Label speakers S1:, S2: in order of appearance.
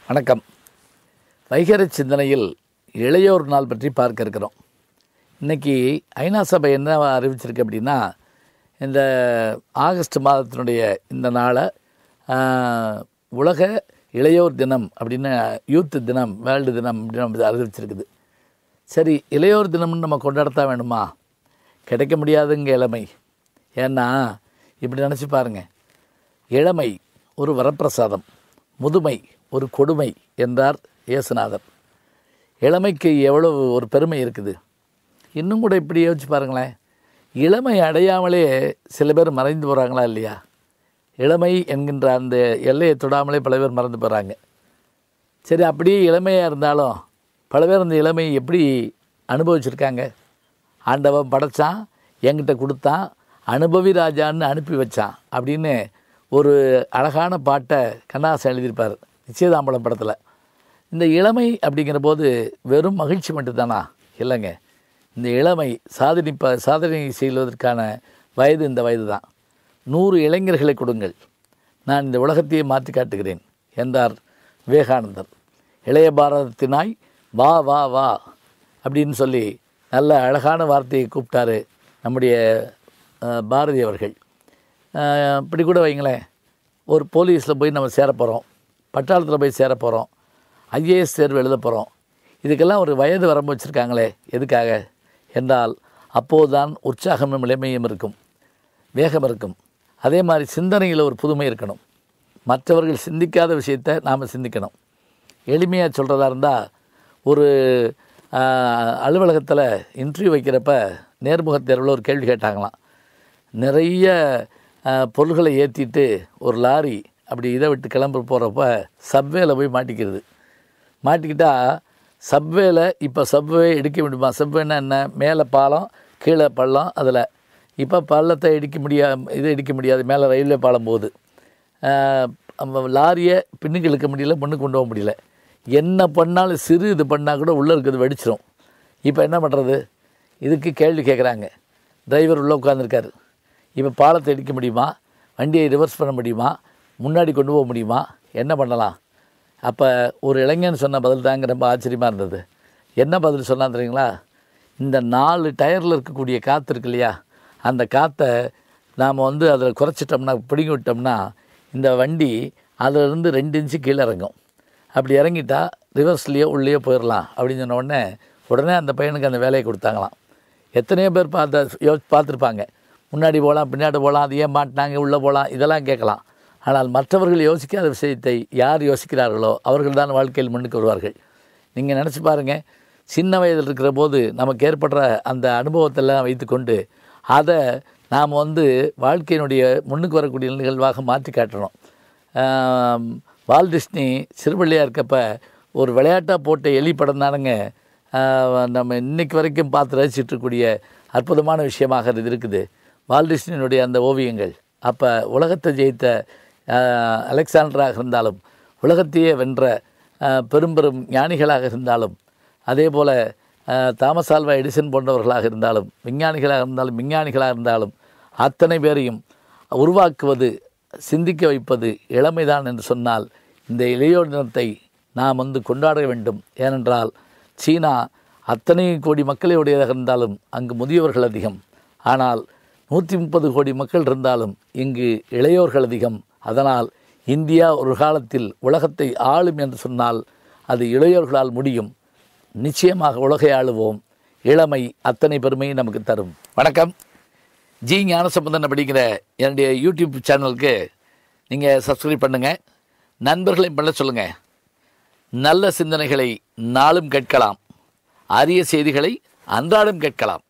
S1: வணக்கம் வைகர சிந்தனையில் இளையோர் நாள் பற்றி பார்க்க இருக்கிறோம் இன்னைக்கு ஐநா சபை என்ன அறிவிச்சிருக்கு அப்படின்னா இந்த ஆகஸ்ட் மாதத்தினுடைய இந்த நாளை ஆஹ், உலக இளையோர் தினம் அப்படின்னு யூத் தினம் வேர்ல்டு தினம் அப்படின்னு அறிவிச்சிருக்குது சரி இளையோர் தினம்னு நம்ம கொண்டாடத்தான் வேணுமா கிடைக்க முடியாதுங்க இளமை ஏன்னா இப்படி நினச்சி பாருங்க இளமை ஒரு வரப்பிரசாதம் முதுமை ஒரு கொடுமை என்றார் இயேசுநாதர் இளமைக்கு எவ்வளவு ஒரு பெருமை இருக்குது இன்னும் கூட இப்படி யோசிச்சு பாருங்களேன் இளமை அடையாமலே சில பேர் மறைந்து போகிறாங்களா இல்லையா இளமை என்கின்ற அந்த எல்லையை தொடாமலே பல பேர் மறந்து போகிறாங்க சரி அப்படியே இளமையாக இருந்தாலும் பல பேர் அந்த இளமையை எப்படி அனுபவிச்சிருக்காங்க ஆண்டவன் படைச்சான் என்கிட்ட கொடுத்தான் அனுபவி ராஜான்னு அனுப்பி வச்சான் அப்படின்னு ஒரு அழகான பாட்டை கண்ணாசன் எழுதியிருப்பார் நிச்சயதாம்பலம் படத்தில் இந்த இளமை அப்படிங்கிற போது வெறும் மகிழ்ச்சி மட்டும்தானா இல்லைங்க இந்த இளமை சாதனிப்ப சாதனை செய்வதற்கான வயது இந்த வயது தான் நூறு இளைஞர்களை கொடுங்கள் நான் இந்த உலகத்தையே மாற்றி காட்டுகிறேன் என்றார் விவேகானந்தர் இளைய பாரதத்தினாய் வா வா வா அப்படின்னு சொல்லி நல்ல அழகான வார்த்தையை கூப்பிட்டாரு நம்முடைய அஹ், பாரதி அவர்கள் அஹ், இப்படி கூட வைங்களேன் ஒரு போலீஸில் போய் நம்ம சேர போகிறோம் பட்டாளத்தில் போய் சேர போகிறோம் ஐஏஎஸ் தேர்வு எழுத போகிறோம் இதுக்கெல்லாம் ஒரு வயது வரம்பு வச்சுருக்காங்களே எதுக்காக என்றால் அப்போதுதான் உற்சாகமும் இளமையும் இருக்கும் வேகம் இருக்கும் அதே மாதிரி சிந்தனையில் ஒரு புதுமை இருக்கணும் மற்றவர்கள் சிந்திக்காத விஷயத்தை நாம் சிந்திக்கணும் எளிமையாக சொல்கிறதா இருந்தால் ஒரு அலுவலகத்தில் இன்டர்வியூ வைக்கிறப்ப நேர்முகத் தேர்வில் ஒரு கேள்வி கேட்டாங்களாம் நிறைய ஆ, பொருள்களை ஏற்றிட்டு ஒரு லாரி அப்படி இதை விட்டு கிளம்ப போகிறப்ப சப்வேல போய் மாட்டிக்கிறது மாட்டிக்கிட்டா சப்வேல இப்போ சப்வே இடிக்க முடியுமா சப்வேன்னா என்ன மேலே பாலம் கீழே பள்ளம் அதில் இப்போ பள்ளத்தை இடிக்க முடியாது இதை இடிக்க முடியாது மேலே ரயில்வே பாலம் போகுது ஆஹ் நம்ம லாரியை பின்னுக்கு இழுக்க முடியல முன்னுக்கு கொண்டு போக முடியல என்ன பண்ணாலும் சிறு இது பண்ணால் கூட உள்ளே இருக்கிறது வெடிச்சிரும் இப்போ என்ன பண்ணுறது இதுக்கு கேள்வி கேட்குறாங்க டிரைவர் உள்ளே உட்காந்துருக்காரு இப்போ பாலத்தை இடிக்க முடியுமா வண்டியை ரிவர்ஸ் பண்ண முடியுமா முன்னாடி கொண்டு போக முடியுமா என்ன பண்ணலாம் அப்போ ஒரு இளைஞன் சொன்ன பதில் தாங்க ரொம்ப ஆச்சரியமாக இருந்தது என்ன பதில் சொன்னா தெரியுங்களா இந்த நாலு டயரில் இருக்கக்கூடிய காற்று இருக்கு இல்லையா அந்த காற்றை நாம் வந்து அதில் குறைச்சிட்டோம்னா பிடுங்கி விட்டோம்னா இந்த வண்டி அதிலிருந்து ரெண்டு இன்ச்சு கீழே இறங்கும் அப்படி இறங்கிட்டா ரிவர்ஸ்லேயோ உள்ளேயோ போயிடலாம் அப்படின்னு சொன்ன உடனே உடனே அந்த பையனுக்கு அந்த வேலையை கொடுத்தாங்களாம் எத்தனையோ பேர் பார்த்த யோ பார்த்துருப்பாங்க முன்னாடி போகலாம் பின்னாடி போகலாம் அது ஏன் மாட்டினாங்க உள்ளே போகலாம் இதெல்லாம் கேட்கலாம் ஆனால் மற்றவர்கள் யோசிக்காத விஷயத்தை யார் யோசிக்கிறார்களோ அவர்கள் தான் வாழ்க்கையில் முன்னுக்கு வருவார்கள் நீங்கள் நினச்சி பாருங்கள் சின்ன வயதில் இருக்கிற போது நமக்கு ஏற்படுற அந்த அனுபவத்தெல்லாம் வைத்துக்கொண்டு அதை நாம் வந்து வாழ்க்கையினுடைய முன்னுக்கு வரக்கூடிய நிகழ்வாக மாற்றி காட்டணும் ஆம், வால் டிஸ்னி சிறுபிள்ளையாக இருக்கப்ப ஒரு விளையாட்டாக போட்ட எலி படம் தானுங்க ஆஹ், நம்ம இன்னைக்கு வரைக்கும் பார்த்து ரசிச்சுட்டு இருக்கக்கூடிய அற்புதமான விஷயமாக இது இருக்குது வால் டிஸ்னியினுடைய அந்த ஓவியங்கள் அப்போ உலகத்தை ஜெயித்த ஆஹ், அலெக்சாண்டராக இருந்தாலும் உலகத்தையே வென்ற ஆஹ், பெரும் பெரும் ஞானிகளாக இருந்தாலும் அதே போல் தாமஸ் ஆல்வா எடிசன் போன்றவர்களாக இருந்தாலும் விஞ்ஞானிகளாக இருந்தாலும் விஞ்ஞானிகளாக இருந்தாலும் அத்தனை பேரையும் உருவாக்குவது சிந்திக்க வைப்பது இளமைதான் என்று சொன்னால் இந்த இளையோர் தினத்தை நாம் வந்து கொண்டாட வேண்டும் ஏனென்றால் சீனா அத்தனை கோடி மக்களை உடையதாக இருந்தாலும் அங்கு முதியவர்கள் அதிகம் ஆனால் நூற்றி முப்பது கோடி மக்கள் இருந்தாலும் இங்கு இளையோர்கள் அதிகம் அதனால் இந்தியா ஒரு காலத்தில் உலகத்தை ஆளும் என்று சொன்னால் அது இளையோர்களால் முடியும் நிச்சயமாக உலகை ஆளுவோம் இளமை அத்தனை பெருமையும் நமக்கு தரும் வணக்கம் ஜி ஞானசம்பந்தன் அப்படிங்கிற என்னுடைய யூடியூப் சேனலுக்கு நீங்கள் சப்ஸ்கிரைப் பண்ணுங்கள் நண்பர்களையும் பண்ண சொல்லுங்கள் நல்ல சிந்தனைகளை நாளும் கேட்கலாம் அரிய செய்திகளை அன்றாடம் கேட்கலாம்